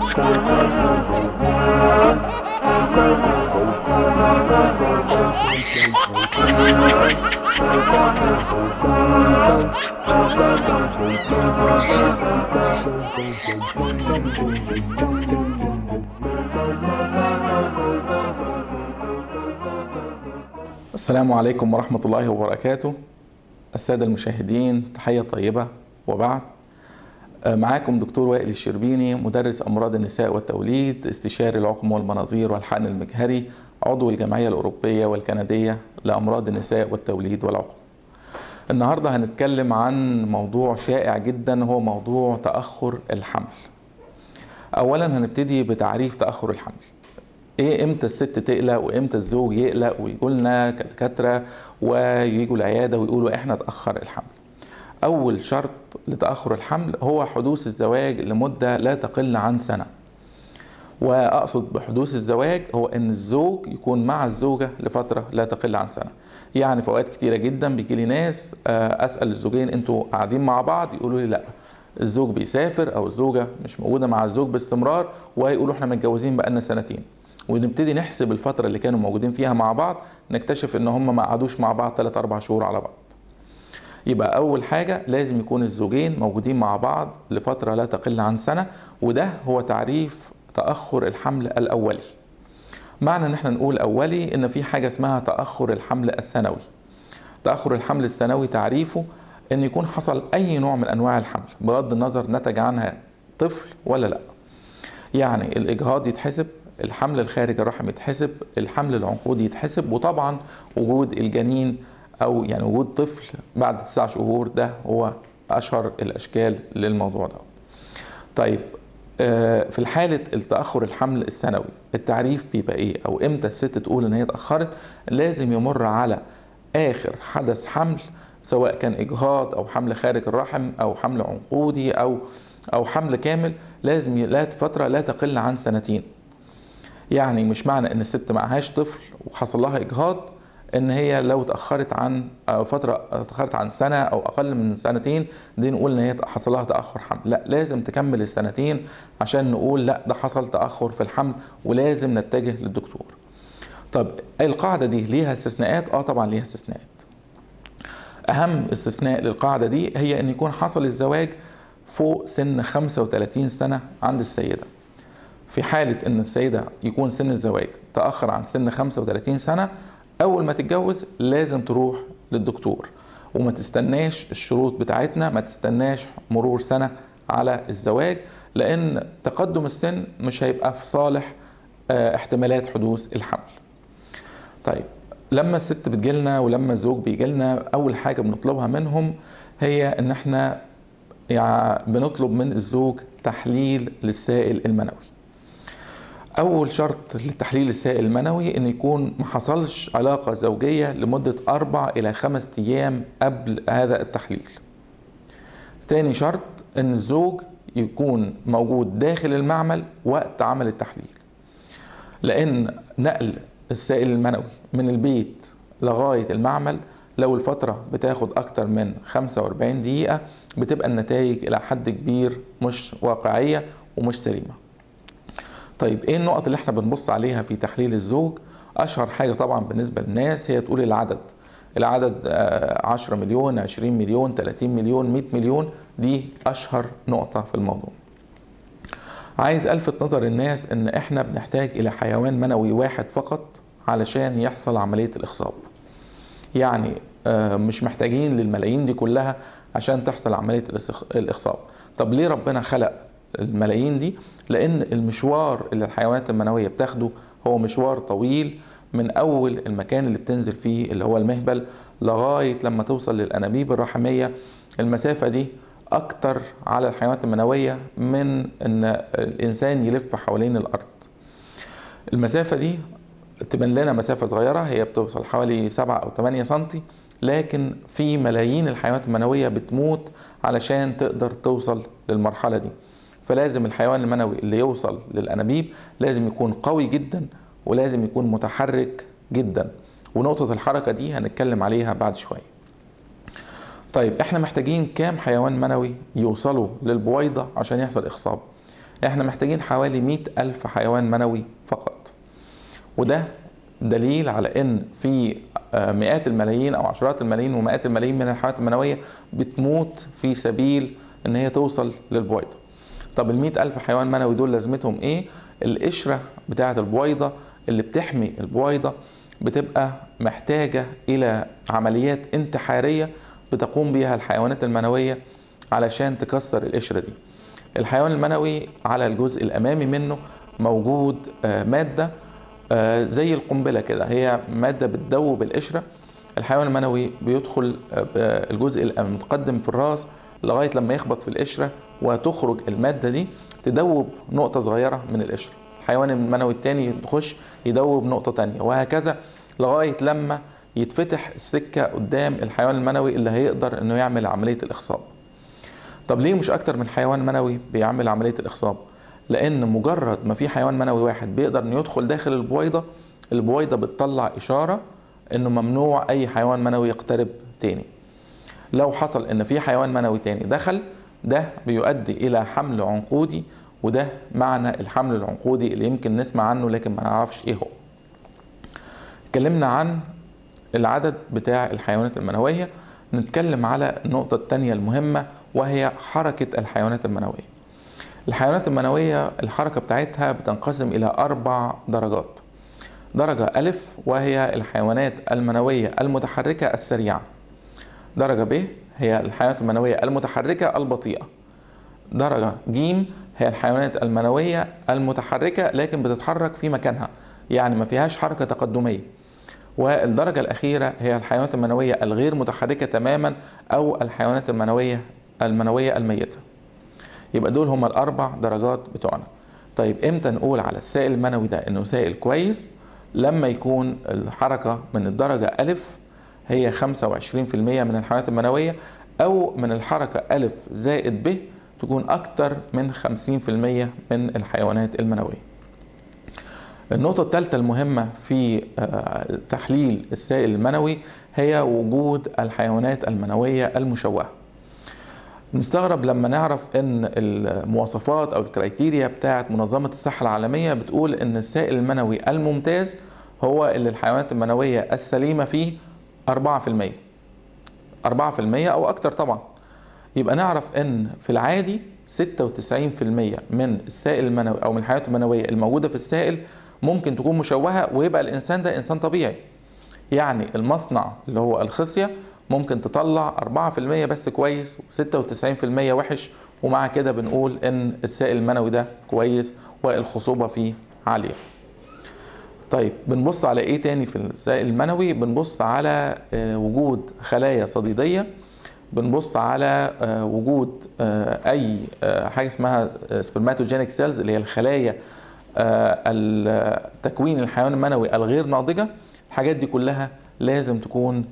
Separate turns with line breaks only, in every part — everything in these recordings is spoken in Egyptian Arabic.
السلام عليكم ورحمة الله وبركاته السادة المشاهدين تحية طيبة وبعد معاكم دكتور وائل الشربيني مدرس أمراض النساء والتوليد استشاري العقم والمناظير والحقن المجهري عضو الجمعية الأوروبية والكندية لأمراض النساء والتوليد والعقم النهاردة هنتكلم عن موضوع شائع جدا هو موضوع تأخر الحمل أولا هنبتدي بتعريف تأخر الحمل ايه امتى الست تقلق وامتى الزوج يقلق ويجوا لنا كدكاتره ويجوا العياده ويقولوا احنا اتاخر الحمل. اول شرط لتاخر الحمل هو حدوث الزواج لمده لا تقل عن سنه. واقصد بحدوث الزواج هو ان الزوج يكون مع الزوجه لفتره لا تقل عن سنه. يعني في اوقات كتيره جدا بيجي لي ناس اسال الزوجين انتوا قاعدين مع بعض يقولوا لي لا الزوج بيسافر او الزوجه مش موجوده مع الزوج باستمرار ويقولوا احنا متجوزين بقالنا سنتين. ونبتدي نحسب الفترة اللي كانوا موجودين فيها مع بعض نكتشف ان هم ما قعدوش مع بعض 3 4 شهور على بعض. يبقى أول حاجة لازم يكون الزوجين موجودين مع بعض لفترة لا تقل عن سنة وده هو تعريف تأخر الحمل الأولي. معنى ان احنا نقول أولي ان في حاجة اسمها تأخر الحمل السنوي. تأخر الحمل السنوي تعريفه ان يكون حصل أي نوع من أنواع الحمل بغض النظر نتج عنها طفل ولا لا. يعني الإجهاض يتحسب الحمل الخارج الرحم يتحسب الحمل العنقودي يتحسب وطبعا وجود الجنين او يعني وجود طفل بعد تسع شهور ده هو اشهر الاشكال للموضوع ده طيب في الحالة التأخر الحمل السنوي التعريف بيبقى ايه او امتى الست تقول ان هي اتأخرت لازم يمر على اخر حدث حمل سواء كان اجهاض او حمل خارج الرحم او حمل عنقودي او او حمل كامل لازم لا فترة لا تقل عن سنتين يعني مش معنى ان الست معهاش طفل وحصل لها اجهاض ان هي لو اتاخرت عن فتره اتاخرت عن سنه او اقل من سنتين دي نقول ان هي حصل لها تاخر حمل لا لازم تكمل السنتين عشان نقول لا ده حصل تاخر في الحمل ولازم نتجه للدكتور طب القاعده دي ليها استثناءات اه طبعا ليها استثناءات اهم استثناء للقاعده دي هي ان يكون حصل الزواج فوق سن 35 سنه عند السيده في حالة إن السيدة يكون سن الزواج تأخر عن سن 35 سنة أول ما تتجوز لازم تروح للدكتور وما تستناش الشروط بتاعتنا ما تستناش مرور سنة على الزواج لأن تقدم السن مش هيبقى في صالح احتمالات حدوث الحمل طيب لما الست بتجيلنا ولما الزوج بيجيلنا أول حاجة بنطلبها منهم هي إن احنا يعني بنطلب من الزوج تحليل للسائل المنوي أول شرط لتحليل السائل المنوي إن يكون ما حصلش علاقة زوجية لمدة أربع إلى خمس أيام قبل هذا التحليل. تاني شرط إن الزوج يكون موجود داخل المعمل وقت عمل التحليل. لأن نقل السائل المنوي من البيت لغاية المعمل لو الفترة بتاخد أكتر من 45 دقيقة بتبقى النتائج إلى حد كبير مش واقعية ومش سليمة. طيب ايه النقط اللي احنا بنبص عليها في تحليل الزوج اشهر حاجه طبعا بالنسبه للناس هي تقول العدد العدد 10 مليون 20 مليون 30 مليون 100 مليون دي اشهر نقطه في الموضوع عايز الفت نظر الناس ان احنا بنحتاج الى حيوان منوي واحد فقط علشان يحصل عمليه الاخصاب يعني مش محتاجين للملايين دي كلها عشان تحصل عمليه الاخصاب طب ليه ربنا خلق الملايين دي لان المشوار اللي الحيوانات المنويه بتاخده هو مشوار طويل من اول المكان اللي بتنزل فيه اللي هو المهبل لغايه لما توصل للانابيب الرحميه المسافه دي اكتر على الحيوانات المنويه من ان الانسان يلف حوالين الارض المسافه دي تبان لنا مسافه صغيره هي بتوصل حوالي 7 او 8 سنتي لكن في ملايين الحيوانات المنويه بتموت علشان تقدر توصل للمرحله دي فلازم الحيوان المنوي اللي يوصل للانابيب لازم يكون قوي جدا ولازم يكون متحرك جدا ونقطه الحركه دي هنتكلم عليها بعد شويه طيب احنا محتاجين كام حيوان منوي يوصلوا للبويضه عشان يحصل اخصاب احنا محتاجين حوالي مئة ألف حيوان منوي فقط وده دليل على ان في آه، مئات الملايين او عشرات الملايين ومئات الملايين من الحيوانات المنويه بتموت في سبيل ان هي توصل للبويضه طب ال ألف حيوان منوي دول لازمتهم ايه القشره بتاعه البويضه اللي بتحمي البويضه بتبقى محتاجه الى عمليات انتحاريه بتقوم بها الحيوانات المنويه علشان تكسر القشره دي الحيوان المنوي على الجزء الامامي منه موجود آه، ماده آه، زي القنبله كده هي ماده بتدوب القشره الحيوان المنوي بيدخل آه، الجزء المتقدم في الراس لغايه لما يخبط في القشره وتخرج الماده دي تدوب نقطه صغيره من القشره الحيوان المنوي الثاني يخش يدوب نقطه ثانيه وهكذا لغايه لما يتفتح السكه قدام الحيوان المنوي اللي هيقدر انه يعمل عمليه الاخصاب طب ليه مش اكتر من حيوان منوي بيعمل عمليه الاخصاب لان مجرد ما في حيوان منوي واحد بيقدر انه يدخل داخل البويضه البويضه بتطلع اشاره انه ممنوع اي حيوان منوي يقترب تاني لو حصل ان في حيوان منوي تاني دخل ده بيؤدي الى حمل عنقودي وده معنى الحمل العنقودي اللي يمكن نسمع عنه لكن ما نعرفش ايه هو اتكلمنا عن العدد بتاع الحيوانات المنوية نتكلم على النقطة الثانية المهمة وهي حركة الحيوانات المنوية الحيوانات المنوية الحركة بتاعتها بتنقسم إلى أربع درجات درجة ألف وهي الحيوانات المنوية المتحركة السريعة درجة ب هي الحيوانات المنوية المتحركة البطيئة درجة ج هي الحيوانات المنوية المتحركة لكن بتتحرك في مكانها يعني ما فيهاش حركة تقدمية والدرجة الأخيرة هي الحيوانات المنوية الغير متحركة تماما أو الحيوانات المنوية المنوية الميتة يبقى دول هما الأربع درجات بتوعنا طيب إمتى نقول على السائل المنوي ده إنه سائل كويس لما يكون الحركة من الدرجة ألف هي 25% من الحيوانات المنوية أو من الحركة ألف زائد ب تكون أكتر من 50% من الحيوانات المنوية النقطة الثالثة المهمة في آه، تحليل السائل المنوي هي وجود الحيوانات المنوية المشوهة نستغرب لما نعرف ان المواصفات او الكرايتيريا بتاعت منظمة الصحة العالمية بتقول ان السائل المنوي الممتاز هو اللي الحيوانات المنوية السليمة فيه 4% 4% او اكتر طبعا يبقى نعرف ان في العادي 96% من السائل المنوي او من الحيوانات المنوية الموجودة في السائل ممكن تكون مشوهة ويبقى الإنسان ده إنسان طبيعي يعني المصنع اللي هو الخصية ممكن تطلع 4% بس كويس و96% وحش ومع كده بنقول ان السائل المنوي ده كويس والخصوبة فيه عالية طيب بنبص على ايه تاني في السائل المنوي بنبص على آه، وجود خلايا صديدية بنبص على آه، وجود آه، اي حاجه اسمها سبرماتوجينيك سيلز اللي هي الخلايا آه، تكوين الحيوان المنوي الغير ناضجه الحاجات دي كلها لازم تكون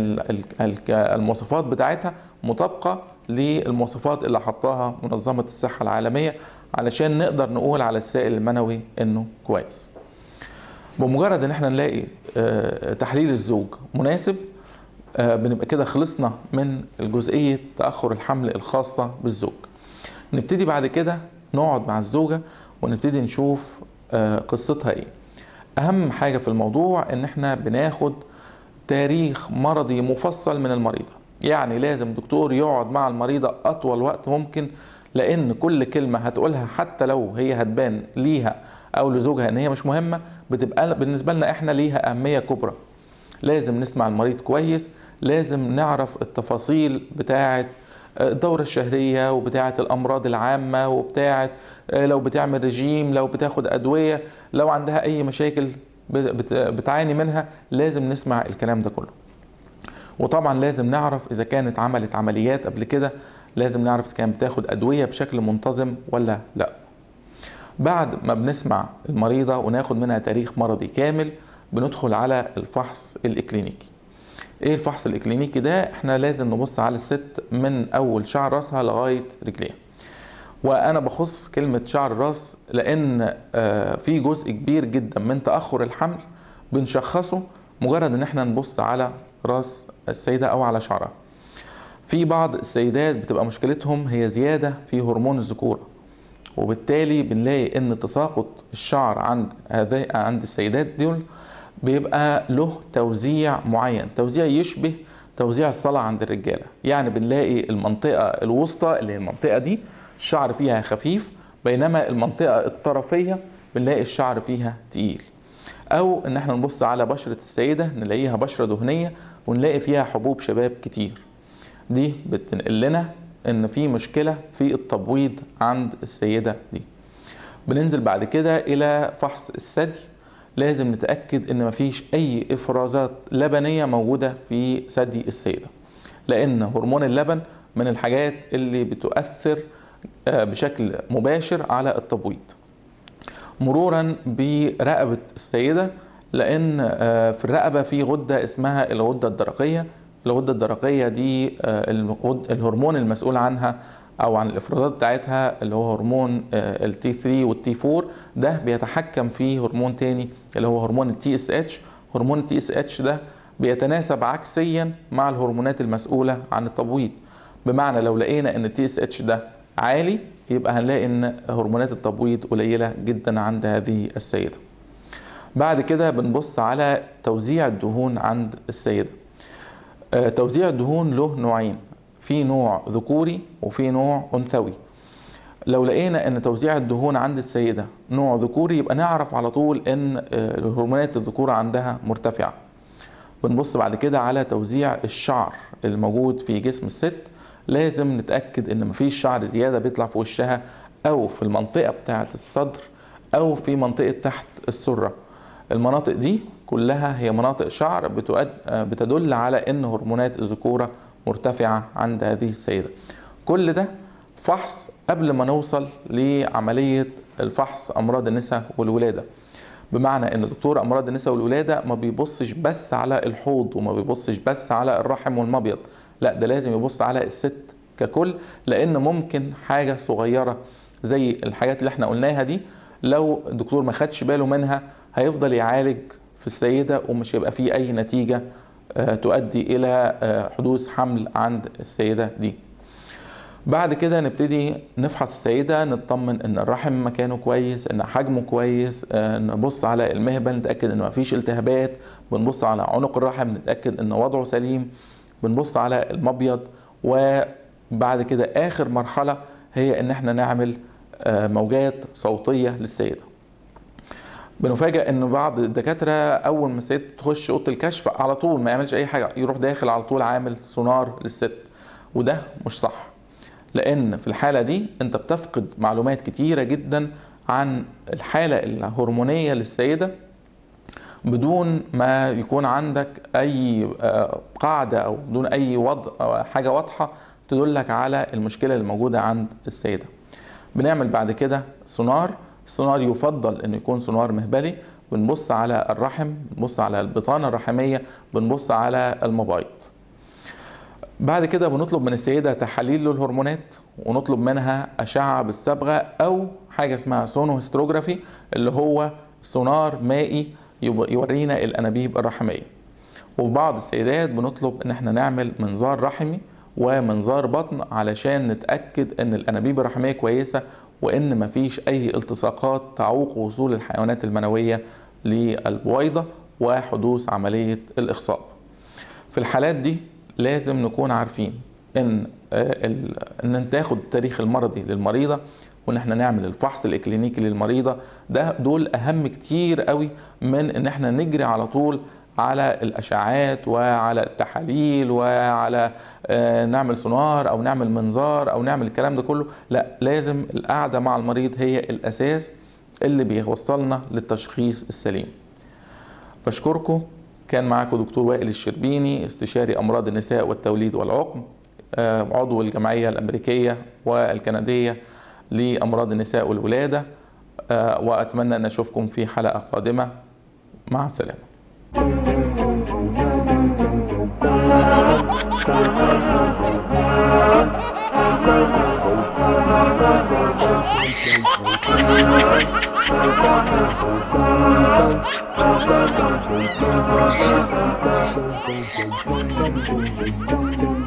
المواصفات بتاعتها مطابقه للمواصفات اللي حطاها منظمه الصحه العالميه علشان نقدر نقول على السائل المنوي انه كويس بمجرد ان احنا نلاقي آه، تحليل الزوج مناسب آه، بنبقى كده خلصنا من الجزئيه تاخر الحمل الخاصه بالزوج نبتدي بعد كده نقعد مع الزوجه ونبتدي نشوف آه، قصتها ايه اهم حاجه في الموضوع ان احنا بناخد تاريخ مرضي مفصل من المريضه يعني لازم دكتور يقعد مع المريضه اطول وقت ممكن لان كل كلمه هتقولها حتى لو هي هتبان ليها او لزوجها ان هي مش مهمه بتبقى بالنسبه لنا احنا ليها اهميه كبرى لازم نسمع المريض كويس لازم نعرف التفاصيل بتاعه الدورة الشهرية وبتاعة الأمراض العامة وبتاعة آه، لو بتعمل رجيم لو بتاخد أدوية لو عندها أي مشاكل بتعاني منها لازم نسمع الكلام ده كله وطبعا لازم نعرف إذا كانت عملت عمليات قبل كده لازم نعرف إذا كانت بتاخد أدوية بشكل منتظم ولا لا بعد ما بنسمع المريضة وناخد منها تاريخ مرضي كامل بندخل على الفحص الإكلينيكي ايه الفحص الاكلينيكي ده احنا لازم نبص على الست من اول شعر راسها لغايه رجليها وانا بخص كلمه شعر الراس لان آه، في جزء كبير جدا من تاخر الحمل بنشخصه مجرد ان احنا نبص على راس السيده او على شعرها في بعض السيدات بتبقى مشكلتهم هي زياده في هرمون الذكوره وبالتالي بنلاقي ان تساقط الشعر عند هذا عند السيدات دول بيبقى له توزيع معين توزيع يشبه توزيع الصلع عند الرجاله يعني بنلاقي المنطقه الوسطى اللي هي المنطقه دي الشعر فيها خفيف بينما المنطقه الطرفيه بنلاقي الشعر فيها تقيل او ان احنا نبص على بشره السيده نلاقيها بشره دهنيه ونلاقي فيها حبوب شباب كتير دي بتنقل لنا ان في مشكله في التبويض عند السيده دي بننزل بعد كده الى فحص الثدي لازم نتاكد ان مفيش اي افرازات لبنيه موجوده في ثدي السيده لان هرمون اللبن من الحاجات اللي بتؤثر بشكل مباشر على التبويض مرورا برقبه السيده لان في الرقبه في غده اسمها الغده الدرقيه الغده الدرقيه دي الهرمون المسؤول عنها او عن الافرازات بتاعتها اللي هو هرمون التي 3 والتي 4 ده بيتحكم في هرمون تاني اللي هو هرمون التي اس اتش هرمون التي اس اتش ده بيتناسب عكسيا مع الهرمونات المسؤوله عن التبويض بمعنى لو لقينا ان التي اس اتش ده عالي يبقى هنلاقي ان هرمونات التبويض قليله جدا عند هذه السيده بعد كده بنبص على توزيع الدهون عند السيده توزيع الدهون له نوعين في نوع ذكوري وفي نوع انثوي لو لقينا ان توزيع الدهون عند السيده نوع ذكوري يبقى نعرف على طول ان هرمونات الذكوره عندها مرتفعه بنبص بعد كده على توزيع الشعر الموجود في جسم الست لازم نتاكد ان مفيش شعر زياده بيطلع في وشها او في المنطقه بتاعه الصدر او في منطقه تحت السره المناطق دي كلها هي مناطق شعر بتدل على ان هرمونات الذكوره مرتفعه عند هذه السيده كل ده فحص قبل ما نوصل لعمليه الفحص امراض النساء والولاده بمعنى ان دكتور امراض النساء والولاده ما بيبصش بس على الحوض وما بيبصش بس على الرحم والمبيض لا ده لازم يبص على الست ككل لان ممكن حاجه صغيره زي الحاجات اللي احنا قلناها دي لو الدكتور ما خدش باله منها هيفضل يعالج في السيده ومش هيبقى فيه اي نتيجه تؤدي الى حدوث حمل عند السيده دي بعد كده نبتدي نفحص السيده نطمن ان الرحم مكانه كويس ان حجمه كويس نبص على المهبل نتاكد ان مفيش التهابات بنبص على عنق الرحم نتاكد ان وضعه سليم بنبص على المبيض وبعد كده اخر مرحله هي ان احنا نعمل موجات صوتيه للسيده بنفاجئ ان بعض الدكاتره اول ما الست تخش اوضه الكشف على طول ما يعملش اي حاجه يروح داخل على طول عامل سونار للست وده مش صح لان في الحاله دي انت بتفقد معلومات كتيره جدا عن الحاله الهرمونيه للسيده بدون ما يكون عندك اي قاعده او بدون اي وضع أو حاجه واضحه تدلك على المشكله اللي موجوده عند السيده بنعمل بعد كده سونار السونار يفضل انه يكون سونار مهبلي بنبص على الرحم بنبص على البطانه الرحميه بنبص على المبايض بعد كده بنطلب من السيدة تحاليل للهرمونات ونطلب منها أشعة بالصبغة أو حاجة اسمها سونو هيستروجرافي اللي هو سونار مائي يورينا الأنابيب الرحمية وفي بعض السيدات بنطلب ان احنا نعمل منظار رحمي ومنظار بطن علشان نتأكد ان الأنابيب الرحمية كويسة وان مفيش اي التصاقات تعوق وصول الحيوانات المنوية للبويضة وحدوث عملية الإخصاب في الحالات دي لازم نكون عارفين ان ان تاخد التاريخ المرضي للمريضه وان احنا نعمل الفحص الاكلينيكي للمريضه ده دول اهم كتير قوي من ان احنا نجري على طول على الاشعاعات وعلى التحاليل وعلى نعمل سونار او نعمل منظار او نعمل الكلام ده كله لا لازم القعده مع المريض هي الاساس اللي بيوصلنا للتشخيص السليم بشكركم كان معاكم دكتور وائل الشربيني استشاري امراض النساء والتوليد والعقم عضو الجمعيه الامريكيه والكنديه لامراض النساء والولاده واتمنى ان اشوفكم في حلقه قادمه مع السلامه
Thank you.